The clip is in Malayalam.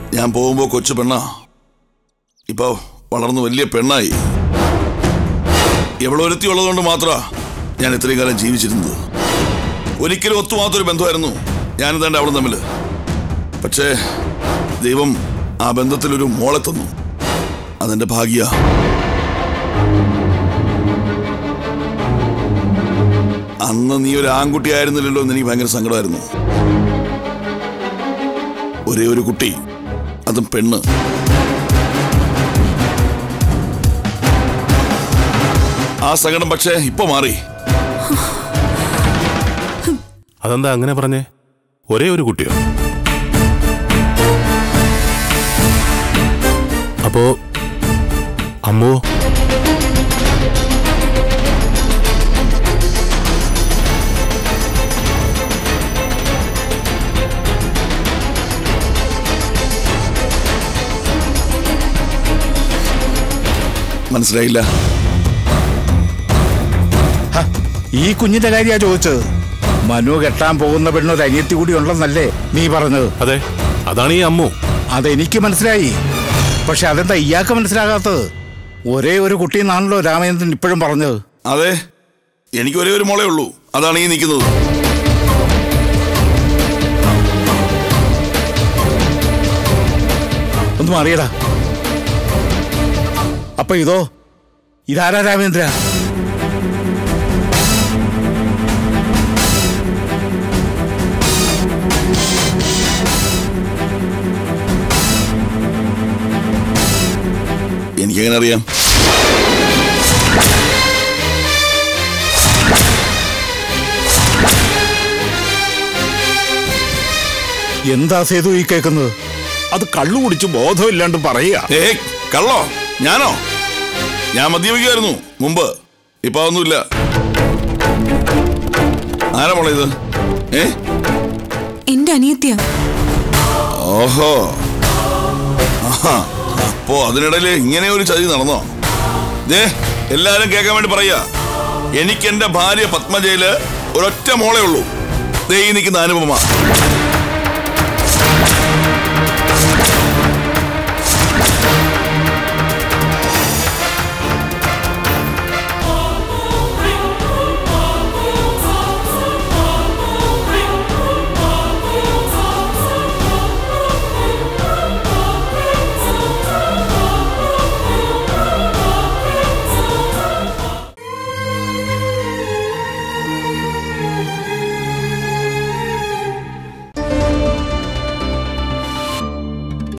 ഞാൻ പോകുമ്പോ കൊച്ചു പെണ്ണാ ഇപ്പൊ വളർന്നു വലിയ പെണ്ണായി എവളൊരുത്തി ഉള്ളതുകൊണ്ട് മാത്രമാ ഞാൻ ഇത്രയും കാലം ജീവിച്ചിരുന്നത് ഒരിക്കലും ഒത്തുമാത്തൊരു ബന്ധമായിരുന്നു ഞാനും തന്നെ അവളും തമ്മിൽ പക്ഷേ ദൈവം ആ ബന്ധത്തിലൊരു മോളെ തന്നു അതെന്റെ ഭാഗ്യ അന്ന് നീ ഒരു ആൺകുട്ടിയായിരുന്നില്ലല്ലോ എന്ന് എനിക്ക് ഭയങ്കര സങ്കടമായിരുന്നു ഒരേ ഒരു കുട്ടി അതും പെണ്ണ് ആ സങ്കടം പക്ഷേ ഇപ്പൊ മാറി അതെന്താ അങ്ങനെ പറഞ്ഞേ ഒരേ ഒരു കുട്ടിയോ അപ്പോ അമ്മോ മനസ്സിലായില്ല ഈ കുഞ്ഞിന്റെ കാര്യാ ചോദിച്ചത് മനു കെട്ടാൻ പോകുന്ന പെണ്ണൊരു അനിയത്തി കൂടി ഉണ്ടെന്നല്ലേ നീ പറഞ്ഞത് അതെ അതാണ് ഈ അമ്മു അതെനിക്ക് മനസ്സിലായി പക്ഷെ അതെന്താ ഇയാൾക്ക് മനസ്സിലാകാത്തത് ഒരേ ഒരു കുട്ടിയെന്നാണല്ലോ രാമചന്ദ്രൻ ഇപ്പോഴും പറഞ്ഞത് അതെ എനിക്ക് ഒരേ ഒരു മോളേ ഉള്ളൂ അതാണ് ഈ നിൽക്കുന്നത് ഒന്ന് മാറിയടാ അപ്പൊ ഇതോ ഇതാരാ രാമേന്ദ്ര എനിക്കെങ്ങനെ അറിയാം എന്താ സേതു ഈ കേൾക്കുന്നത് അത് കള്ളു കുടിച്ച് ബോധമില്ലാണ്ട് പറയുക ഏ കള്ളോ ഞാനോ ഞാൻ മദ്യപിക്കുമായിരുന്നു മുമ്പ് ഇപ്പൊ അതൊന്നുമില്ല ആരാ മോളെ ഇത് ഏ എന്റെ അനിയത്തിയ ഓഹോ ആഹാ. അപ്പോ അതിനിടയിൽ ഇങ്ങനെ ഒരു ചതി നടന്നോ ദേ എല്ലാരും കേൾക്കാൻ വേണ്ടി പറയാ എനിക്ക് എന്റെ ഭാര്യ പത്മജയില് ഒരൊറ്റ മോളേ ഉള്ളൂ ദേ ഈ നിൽക്കുന്ന അനുപമ